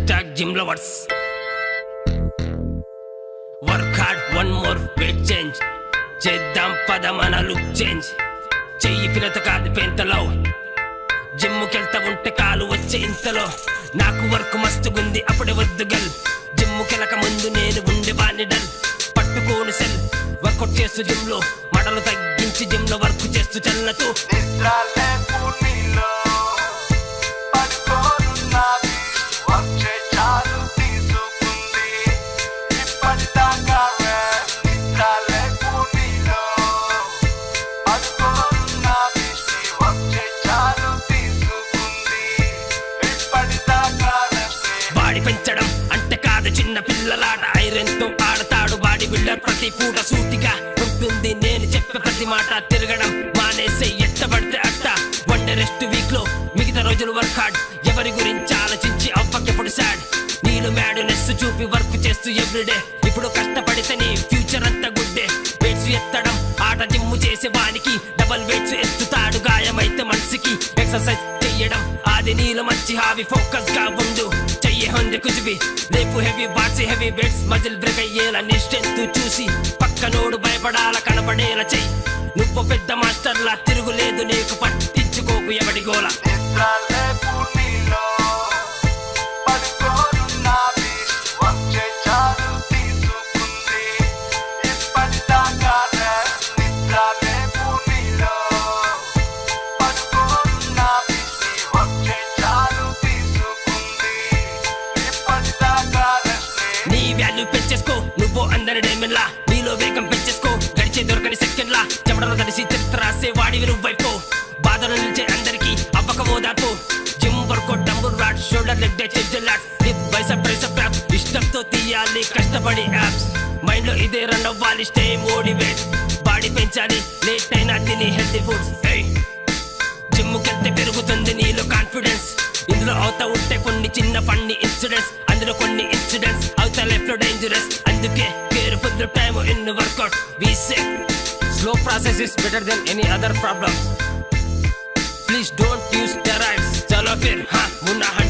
tag gym lovers work hard one more weight change చేద్దాం పద మన లుక్ చేంజ్ చెయ్యి పిల్లత కాదు పెంతలో జిమ్ముకెళ్తా ఉంటే కాలు వచ్చే ఇంతలో నాకు వర్క్ మస్తుగుంది అప్పుడే వద్దు గల్ జిమ్ముకెళ్ళక ముందు నేను ఉండే బాని డల్ పట్టుకోని సెల్ వర్కౌట్ చేస్తూ జిమ్ లో మడలు తగ్గించి జిమ్ లో వర్క్ చేస్తూ చల్లతూ నిద్రలే పూర్ణిలో పడుకోనున్నది వచ్చే చాలు తీసుకుంది ఇప్పటిదాకా నిద్రలే పూర్ణిలో పడుకోనున్నది వచ్చే చాలు తీసుకుంది ఇప్పటిదాకా బాడీ పెంచడం అంటే కాదు చిన్న పిల్లలాట ఐరన్ తో ఆడతాడు బాడీ బిల్డర్ ప్రతి పూట సూటిగా ఉంటుంది నేను చెప్పే ప్రతి మాట తిరగడం మానేసే ఎట్టబడితే అట్ట వన్ డే రెస్ట్ వీక్ లో మిగతా రోజులు వర్క్ హార్డ్ ఎవరి గురించి ఆలోచించి అవ్వకెప్పుడు సాడ్ నీళ్ళు మ్యాడు నెస్ చూపి వర్క్ చేస్తూ ఎవ్రీడే ఇప్పుడు కష్టపడితే నీ ఫ్యూచర్ అంతా గుడ్డే వెయిట్స్ ఎత్తడం ఆట జిమ్ము చేసే వానికి డబల్ వెయిట్స్ ఎత్తుతాడు గాయమైతే మనిషికి ఎక్సర్సైజ్ చెయ్యడం అది నీలో మంచి హాబీ ఫోకస్ గా ఉండు చెయ్యే హంది కుజిబి రేపు heavy bats heavy beds muscle break అయ్యేలా నీ స్ట్రెంత్ చూసి పక్కనోడు భయపడాల కనపడేలా చెయ్యి నువ్వు పెద్ద మాస్టర్లా తిరుగులేదు నీకు పట్టించుకోకు ఎవడి గోల నిద్రలే పూర్ణిలో పడుకోనున్నది వచ్చే చాలు తీసుకుంది ఇప్పటిదాకా నిద్రలే పూర్ణిలో పడుకోనున్నది వచ్చే చాలు తీసుకుంది ఇప్పటిదాకా నీ వాల్యూ పెంచేసుకో నువ్వు అందరి డైమండ్లా నీలో వేగం పెంచేసుకో గడిచే దొరకని సెకండ్లా చెమటలో తడిసి చరిత్ర రాసే వాడివి నువ్వైపో బాధలు నిలిచే అందరికి అవ్వక ఓదార్పు gym workout dumbbell rod shoulder leg day chest lat lift bicep press up trap ఇష్టంతో తీయాలి కష్టపడి యాప్స్ మైండ్ లో ఇదే రన్ అవ్వాలి స్టే మోటివేట్ బాడీ పెంచాలి లేట్ అయినా తిని హెల్తీ ఫుడ్స్ జిమ్ముకెళ్తే పెరుగుతుంది నీలో కాన్ఫిడెన్స్ ఇందులో అవుతా ఉంటే కొన్ని చిన్న ఫన్నీ ఇన్సిడెంట్స్ అందులో కొన్ని ఇన్సిడెంట్స్ అవుతా లైఫ్ లో డేంజరస్ అందుకే careful time in workout be safe slow process is better then any other problems please don't use steroids చలో ఫిర్ హా మున్నా